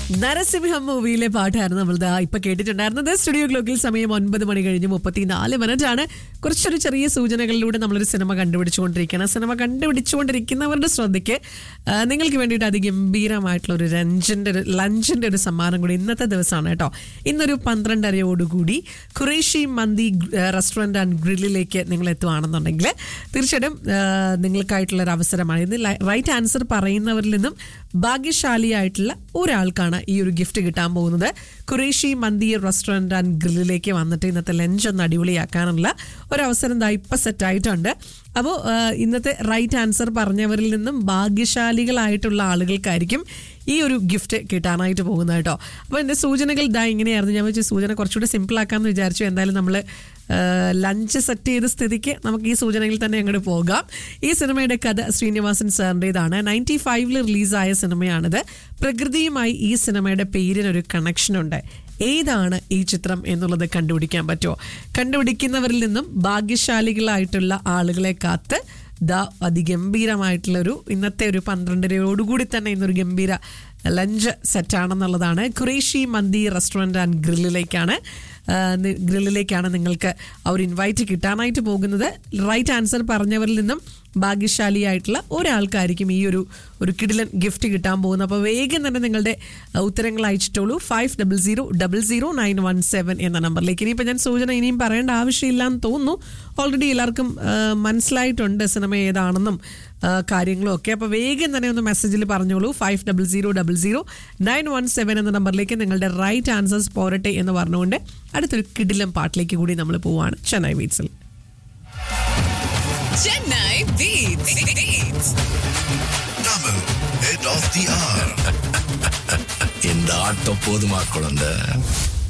നരസിംഹം മൂവിയിലെ പാട്ടായിരുന്നു നമ്മൾ ദാ ഇപ്പൊ കേട്ടിട്ടുണ്ടായിരുന്നത് സ്റ്റുഡിയോ ഗ്ലോക്കിൽ സമയം ഒൻപത് മണി കഴിഞ്ഞ് മുപ്പത്തിനാല് മിനിറ്റ് ആണ് കുറച്ചൊരു ചെറിയ സൂചനകളിലൂടെ നമ്മളൊരു സിനിമ കണ്ടുപിടിച്ചുകൊണ്ടിരിക്കണം സിനിമ കണ്ടുപിടിച്ചുകൊണ്ടിരിക്കുന്നവരുടെ ശ്രദ്ധയ്ക്ക് ആ, നിങ്ങൾക്ക് വേണ്ടിയിട്ട് അതിഗംഭീരമായിട്ടുള്ള ഒരു ലഞ്ചിന്റെ ഒരു ലഞ്ചിന്റെ ഒരു സമ്മാനം കൂടി ഇന്നത്തെ ദിവസമാണ് കേട്ടോ ഇന്നൊരു പന്ത്രണ്ടരയോടുകൂടി ഖുറേഷി മന്തി റെസ്റ്റോറൻറ്റ് ആൻഡ് ഗ്രില്ലിലേക്ക് നിങ്ങൾ എത്തുവാണെന്നുണ്ടെങ്കിൽ തീർച്ചയായിട്ടും ആ, നിങ്ങൾക്കായിട്ടുള്ള ഒരു അവസരമാണ് ഇത് റൈറ്റ് ആൻസർ പറയുന്നവരിൽ നിന്നും ഭാഗ്യശാലിയായിട്ടുള്ള ഒരാൾക്കാണ് ഈ ഒരു ഗിഫ്റ്റ് കിട്ടാൻ പോകുന്നത് ഖുറേഷി മന്തി റെസ്റ്റോറൻറ്റ് ആൻഡ് ഗ്രില്ലിലേക്ക് വന്നിട്ട് ഇന്നത്തെ ലഞ്ച് ഒന്ന് അടിപൊളിയാക്കാനുള്ള ഒരു അവസരം ദാ ഇപ്പം സെറ്റ് ആയിട്ടുണ്ട് അപ്പോൾ ഇന്നത്തെ റൈറ്റ് ആൻസർ പറഞ്ഞവരിൽ നിന്നും ഭാഗ്യശാലികളായിട്ടുള്ള ആളുകൾക്കായിരിക്കും ഈ ഒരു ഗിഫ്റ്റ് കിട്ടാനായിട്ട് പോകുന്നത് കേട്ടോ അപ്പോൾ എൻ്റെ സൂചനകൾ ഇതാ ഇങ്ങനെയായിരുന്നു ഞാൻ വെച്ച് സൂചന കുറച്ചുകൂടി സിമ്പിൾ ആക്കാമെന്ന് വിചാരിച്ചു എന്തായാലും നമ്മൾ ലഞ്ച് സെറ്റ് ചെയ്ത സ്ഥിതിക്ക് നമുക്ക് ഈ സൂചനയിൽ തന്നെ അങ്ങോട്ട് പോകാം ഈ സിനിമയുടെ കഥ ശ്രീനിവാസൻ സാറിൻ്റെതാണ് നയൻറ്റി ഫൈവില് റിലീസായ സിനിമയാണിത് പ്രകൃതിയുമായി ഈ സിനിമയുടെ പേരിനൊരു കണക്ഷൻ ഉണ്ട് ഏതാണ് ഈ ചിത്രം എന്നുള്ളത് കണ്ടുപിടിക്കാൻ പറ്റുമോ കണ്ടുപിടിക്കുന്നവരിൽ നിന്നും ഭാഗ്യശാലികളായിട്ടുള്ള ആളുകളെ കാത്ത് ദ അതിഗംഭീരമായിട്ടുള്ള ഒരു ഇന്നത്തെ ഒരു പന്ത്രണ്ടരയോടുകൂടി തന്നെ ഇന്നൊരു ഗംഭീര ലഞ്ച് സെറ്റാണെന്നുള്ളതാണ് ഖുറേഷി മന്തി റെസ്റ്റോറൻറ്റ് ആൻഡ് ഗ്രില്ലിലേക്കാണ് ആ, നി- ഗ്രില്ലിലേക്കാണ് നിങ്ങൾക്ക് ആ ഒരു ഇൻവൈറ്റ് കിട്ടാനായിട്ട് പോകുന്നത് റൈറ്റ് ആൻസർ പറഞ്ഞവരിൽ നിന്നും ഭാഗ്യശാലിയായിട്ടുള്ള ഒരാൾക്കായിരിക്കും ഈ ഒരു ഒരു കിടിലൻ ഗിഫ്റ്റ് കിട്ടാൻ പോകുന്നത് അപ്പോൾ വേഗം തന്നെ നിങ്ങളുടെ ആ, ഉത്തരങ്ങൾ അയച്ചിട്ടുള്ളൂ five double zero double zero nine one seven എന്ന നമ്പറിലേക്ക് ഇനിയിപ്പോൾ ഞാൻ സൂചന ഇനിയും പറയേണ്ട ആവശ്യമില്ല എന്ന് തോന്നുന്നു ഓൾറെഡി എല്ലാവർക്കും ആ, മനസ്സിലായിട്ടുണ്ട് സിനിമ ഏതാണെന്നും ആ, കാര്യങ്ങളും ഒക്കെ അപ്പോൾ വേഗം തന്നെ ഒന്ന് മെസ്സേജിൽ പറഞ്ഞോളൂ five double zero double zero nine one seven എന്ന നമ്പറിലേക്ക് നിങ്ങളുടെ റൈറ്റ് ആൻസേഴ്സ് പോരട്ടെ എന്ന് പറഞ്ഞുകൊണ്ട് അടുത്തൊരു കിടിലം പാട്ടിലേക്ക് കൂടി നമ്മൾ പോവാണ് Chennai വീറ്റ്സിൽ Chennai Beats. Beats. Tamil, head of the hour. இந்த ஆட்டம் போதுமா குழந்தை